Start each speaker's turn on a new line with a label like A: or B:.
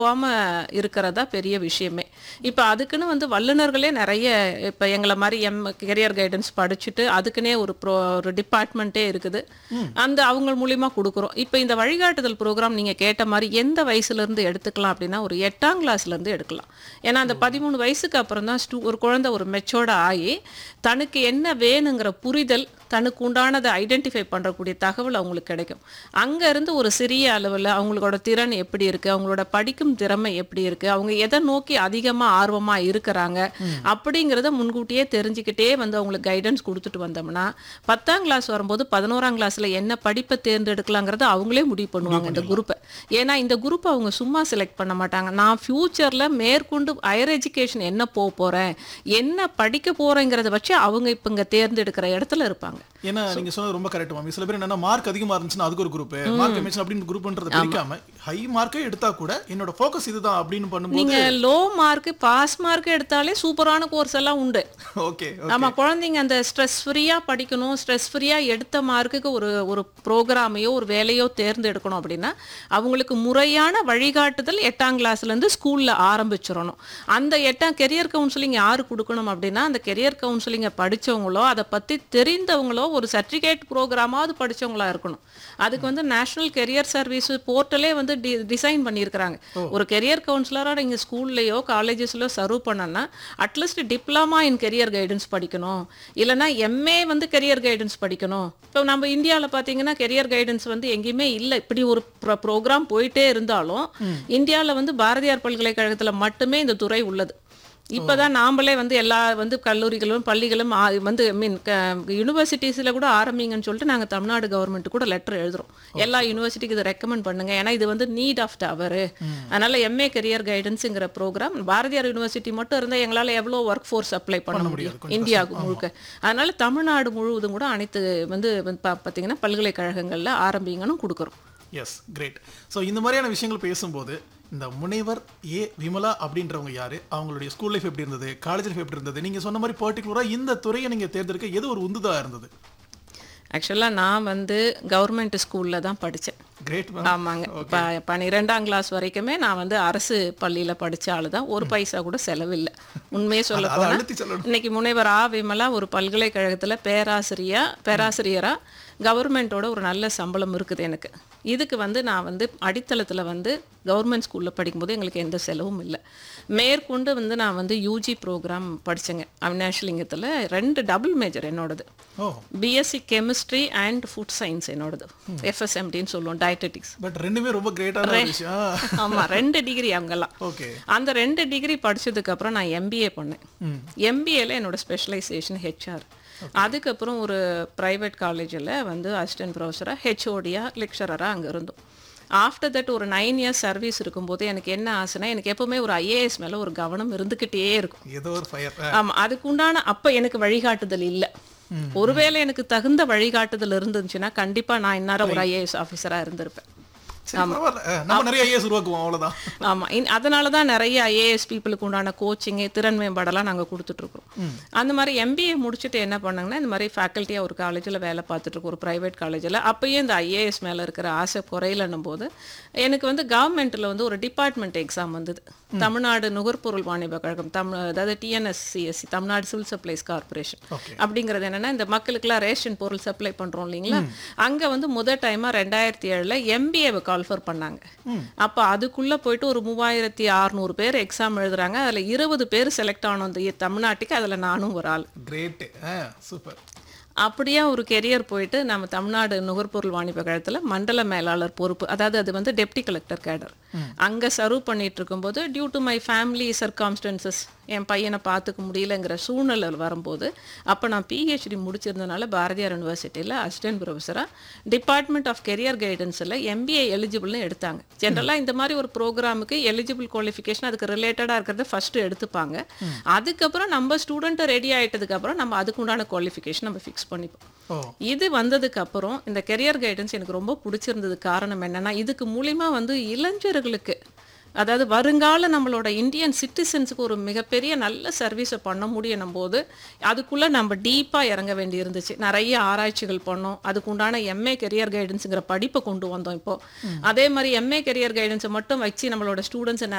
A: போகாம இருக்கிறதா பெரிய விஷயமே இப்போ அதுக்குன்னு வந்து வல்லுநர்களே நிறைய இப்போ எங்களை மாதிரி எம் கெரியர் கைடன்ஸ் படிச்சுட்டு அதுக்குன்னே ஒரு ப்ரோ ஒரு டிபார்ட்மெண்ட்டே இருக்குது அந்த அவங்க மூலியமா கொடுக்குறோம் இப்போ இந்த வழிகாட்டுதல் ப்ரோக்ராம் நீங்கள் கேட்ட மாதிரி எந்த வயசுலேருந்து எடுத்துக்கலாம் அப்படின்னா ஒரு எட்டாம் கிளாஸ்லேருந்து எடுக்கலாம் ஏன்னா அந்த பதிமூணு வயசுக்கு அப்புறம் தான் ஸ்டூ ஒரு குழந்தை ஒரு மெச்சோர்ட ஆகி தனக்கு என்ன வேணுங்கிற புரிதல் தனக்கு உண்டானதை ஐடென்டிஃபை பண்ணுறக்கூடிய தகவல் அவங்களுக்கு கிடைக்கும் அங்கேருந்து ஒரு சிறிய அளவில் அவங்களோட திறன் எப்படி இருக்குது அவங்களோட படிக்கும் திறமை எப்படி இருக்குது அவங்க எதை நோக்கி அதிகமாக ஆர்வமாக இருக்கிறாங்க அப்படிங்கிறத முன்கூட்டியே தெரிஞ்சுக்கிட்டே வந்து அவங்களுக்கு கைடன்ஸ் கொடுத்துட்டு வந்தோம்னா பத்தாம் கிளாஸ் வரும்போது பதினோராம் கிளாஸில் என்ன படிப்பை தேர்ந்தெடுக்கலாங்கிறத அவங்களே முடிவு பண்ணுவாங்க இந்த குரூப்பை ஏன்னா இந்த குரூப்பை அவங்க சும்மா செலக்ட் பண்ண மாட்டாங்க நான் ஃப்யூச்சரில் மேற்கொண்டு ஹையர் எஜுகேஷன் என்ன போக போகிறேன் என்ன படிக்க போகிறேங்கிறத வச்சு அவங்க இப்போ இங்கே தேர்ந்தெடுக்கிற இடத்துல இருப்பாங்க
B: ஏன்னா நீங்க சொன்னது ரொம்ப கரெக்ட் மாமி சில பேர் என்னன்னா மார்க் அதிகமா இருந்துச்சுன்னா அதுக்கு ஒரு குரூப் மார்க் கமிஷன் அப்படின்னு குரூப்ன்றத பிரிக்காம ஹை மார்க்கே எடுத்தா கூட என்னோட ஃபோக்கஸ் இதுதான் அப்படின்னு பண்ணும்போது
A: நீங்க லோ மார்க் பாஸ் மார்க் எடுத்தாலே சூப்பரான கோர்ஸ் எல்லாம் உண்டு
B: ஓகே
A: ஆமா குழந்தைங்க அந்த ஸ்ட்ரெஸ் ஃப்ரீயா படிக்கணும் ஸ்ட்ரெஸ் ஃப்ரீயா எடுத்த மார்க்குக்கு ஒரு ஒரு ப்ரோக்ராமையோ ஒரு வேலையோ தேர்ந்தெடுக்கணும் அப்படின்னா அவங்களுக்கு முறையான வழிகாட்டுதல் எட்டாம் கிளாஸ்ல இருந்து ஸ்கூல்ல ஆரம்பிச்சிடணும் அந்த எட்டாம் கெரியர் கவுன்சிலிங் யாரு கொடுக்கணும் அப்படின்னா அந்த கெரியர் கவுன்சிலிங்கை படிச்சவங்களோ அதை பத்தி தெரிந்தவங்களோ ஒரு சர்டிஃபிகேட் ப்ரோக்ராமாவது படிச்சவங்களா இருக்கணும் அதுக்கு வந்து நேஷனல் கெரியர் சர்வீஸ் போர்ட்டலே வந்து டி டிசைன் பண்ணியிருக்கிறாங்க ஒரு கெரியர் கவுன்சிலராக நீங்கள் ஸ்கூல்லையோ காலேஜஸ்லையோ சர்வ் பண்ணனா at least diploma in career guidance படிக்கணும் இல்லைன்னா எம்ஏ வந்து கெரியர் கைடன்ஸ் படிக்கணும் இப்போ நம்ம இந்தியாவில் பார்த்தீங்கன்னா கெரியர் கைடன்ஸ் வந்து எங்கேயுமே இல்லை இப்படி ஒரு ப்ரோக்ராம் போயிட்டே இருந்தாலும் இந்தியாவில் வந்து பாரதியார் பல்கலைக்கழகத்தில் மட்டுமே இந்த துறை உள்ளது இப்போதான் நாமளே வந்து எல்லா வந்து கல்லூரிகளும் பள்ளிகளும் ஆ- வந்து ஐ மீன் யூனிவர்சிட்டிஸில் கூட ஆரம்பிங்கன்னு சொல்லிட்டு நாங்கள் தமிழ்நாடு கவர்மெண்ட் கூட லெட்டர் எழுதுறோம் எல்லா யூனிவர்சிட்டிக்கு இதை ரெக்கமெண்ட் பண்ணுங்க ஏன்னா இது வந்து நீட் ஆஃப் த அவர் அதனால எம்ஏ கெரியர் கைடன்ஸுங்கிற ப்ரோக்ராம் பாரதியார் யூனிவர்சிட்டி மட்டும் இருந்தால் எங்களால் எவ்வளோ ஒர்க் ஃபோர்ஸ் அப்ளை பண்ண முடியும் இந்தியாவுக்கு முழுக்க அதனால தமிழ்நாடு முழுவதும் கூட அனைத்து வந்து வந்து பா- பார்த்தீங்கன்னா பல்கலைக்கழகங்களில் ஆரம்பிங்கன்னு கொடுக்குறோம்
B: எஸ் கிரேட் ஸோ இந்த மாதிரியான விஷயங்கள் பேசும்போது இந்த முனைவர் ஏ விமலா அப்படின்றவங்க யாரு அவங்களுடைய ஸ்கூல் லைஃப் எப்படி இருந்தது காலேஜ் லைஃப் எப்படி இருந்தது நீங்க சொன்ன மாதிரி பர்டிகுலரா இந்த துறையை நீங்க தேர்ந்தெடுக்க எது ஒரு உந்துதா இருந்தது
A: ஆக்சுவலாக நான் வந்து கவர்மெண்ட் ஸ்கூலில் தான் படித்தேன்
B: கிரேட்
A: ஆமாங்க இப்போ பன்னிரெண்டாம் கிளாஸ் வரைக்குமே நான் வந்து அரசு பள்ளியில் படிச்ச ஆளு தான் ஒரு பைசா கூட செலவில்லை உண்மையே சொல்ல
B: அதை
A: போனால்
B: அழுத்தி சொல்லணும்
A: இன்னைக்கு முனைவர் ஆ விமலா ஒரு பல்கலைக்கழகத்தில் பேராசிரியா பேராசிரியரா கவர்மெண்ட்டோட ஒரு நல்ல சம்பளம் இருக்குது எனக்கு இதுக்கு வந்து நான் வந்து அடித்தளத்தில் வந்து கவர்மெண்ட் ஸ்கூலில் படிக்கும்போது எங்களுக்கு எந்த செலவும் இல்லை மேற்கொண்டு வந்து நான் வந்து யூஜி ப்ரோக்ராம் படித்தேங்க அவினாஷிலிங்கத்தில் ரெண்டு டபுள் மேஜர் என்னோடது
B: ஓ
A: BSc chemistry and food science என்னோடது எஃப்எஸ்எம்டின்னு சொல்லுவோம் டயட்டெட்டிக்ஸ்
B: பட் ரெண்டுமே ரொம்ப கிரேட்டான ஒரு விஷயம்
A: ஆமா ரெண்டு டிகிரி அவங்கெல்லாம்
B: ஓகே
A: அந்த ரெண்டு டிகிரி படிச்சதுக்கு அப்புறம் நான் எம்பிஏ பண்ணேன் எம்பிஏல என்னோட ஸ்பெஷலைசேஷன் ஹெச்ஆர் அதுக்கப்புறம் ஒரு ப்ரைவேட் காலேஜில் வந்து அசிஸ்டன்ட் ப்ரொஃபஸராக ஹெச்ஓடியா லெக்சரராக அங்கே இருந்தோம் ஆஃப்டர் தட் ஒரு நைன் இயர்ஸ் சர்வீஸ் இருக்கும்போது எனக்கு என்ன ஆசைனா எனக்கு எப்பவுமே ஒரு ஐஏஎஸ் மேலே ஒரு கவனம் இருந்துக்கிட்டே இருக்கும்
B: ஏதோ ஒரு ஃபயர்
A: ஆமா அதுக்கு உண்டான அப்ப எனக்கு வழிகாட்டுதல் இல்ல ஒருவேளை எனக்கு தகுந்த வழிகாட்டுதல் இருந்துச்சுன்னா கண்டிப்பா நான் இந்நேரம் ஒரு ஐஏஎஸ் ஆஃபீஸரா இருந்திருப்பேன்
B: சரி பரவாயில்ல அஹ், நம்ம நிறைய ஐஏஎஸ் உருவாக்குவோம் அவ்வளவுதான்
A: ஆமா இன்- அதனால தான் நிறைய ஐஏஎஸ் பீப்புளுக்கு உண்டான கோச்சிங்கு திறன் மேம்பாடெல்லாம் நாங்கள் கொடுத்துட்ருக்கோம் அந்த மாதிரி எம்பிஏ முடிச்சுட்டு என்ன பண்ணாங்கன்னா இந்த மாதிரி ஃபேக்கல்ட்டியாக ஒரு காலேஜில் வேலை பார்த்துட்டு இருக்கோம் ஒரு ப்ரைவேட் காலேஜில் அப்பயும் இந்த ஐஏஎஸ் மேலே இருக்கிற ஆசை குறையலன்னும் போது எனக்கு வந்து கவர்மெண்ட்டில் வந்து ஒரு டிபார்ட்மெண்ட் எக்ஸாம் வந்தது தமிழ்நாடு நுகர்பொருள் வாணிப கழகம் தமிழ் அதாவது TNSCSC Tamil Nadu civil supplies corporation
B: Okay.
A: அப்படிங்கிறது என்னன்னா இந்த மக்களுக்கெல்லாம் ரேஷன் பொருள் சப்ளை பண்றோம் இல்லைங்களா அங்க வந்து முத டைமா ரெண்டாயிரத்தி ஏழுல எம்பிஏவை கால்ஃபர் பண்ணாங்க அப்ப அதுக்குள்ள போயிட்டு ஒரு மூவாயிரத்தி அறுநூறு பேர் எக்ஸாம் எழுதுறாங்க அதுல இருபது பேர் செலக்ட் ஆனோம் இந்த தமிழ்நாட்டுக்கு அதுல நானும் ஒரு ஆள்
B: கிரேட் சூப்பர்
A: அப்படியே ஒரு கெரியர் போயிட்டு நம்ம தமிழ்நாடு நுகர்பொருள் வாணிப கழகத்தில் மண்டல மேலாளர் பொறுப்பு அதாவது அது வந்து டெப்டி கலெக்டர் கேடர் அங்கே சர்வ் பண்ணிட்டு இருக்கும்போது due to my family circumstances என் பையனை பார்த்துக்க முடியலங்கிற சூழ்நிலை வரும்போது அப்போ நான் பிஹெச்டி முடிச்சிருந்தனால பாரதியார் யூனிவர்சிட்டியில் அசிஸ்டன்ட் ப்ரொஃபஸராக டிபார்ட்மெண்ட் ஆஃப் கெரியர் கைடன்ஸில் எம்பிஏ எலிஜிபிள்னு எடுத்தாங்க ஜென்ரலாக இந்த மாதிரி ஒரு ப்ரோக்ராமுக்கு எலிஜிபிள் குவாலிஃபிகேஷன் அதுக்கு ரிலேட்டடாக இருக்கிறத ஃபஸ்ட்டு எடுத்துப்பாங்க அதுக்கப்புறம் நம்ம ஸ்டூடெண்ட்டை ரெடி ஆயிட்டதுக்கு அப்புறம் நம்ம அதுக்கு உண்டான குவாலிஃபிகேஷன் நம்ம ஃபிக்ஸ் பண்ணிப்போம்
B: ஓ
A: இது வந்ததுக்கு அப்புறம் இந்த கெரியர் கைடன்ஸ் எனக்கு ரொம்ப பிடிச்சிருந்தது காரணம் என்னன்னா இதுக்கு மூலியமா வந்து இளைஞர்களுக்கு அதாவது வருங்கால நம்மளோட இந்தியன் சிட்டிசன்ஸுக்கு ஒரு மிகப்பெரிய நல்ல சர்வீஸை பண்ண முடியும் போது அதுக்குள்ளே நம்ம டீப்பாக இறங்க வேண்டி இருந்துச்சு நிறைய ஆராய்ச்சிகள் பண்ணோம் அதுக்கு உண்டான எம்ஏ கெரியர் கைடன்ஸுங்கிற படிப்பை கொண்டு வந்தோம் இப்போ அதே மாதிரி எம்ஏ கெரியர் கைடன்ஸை மட்டும் வச்சு நம்மளோட ஸ்டூடெண்ட்ஸை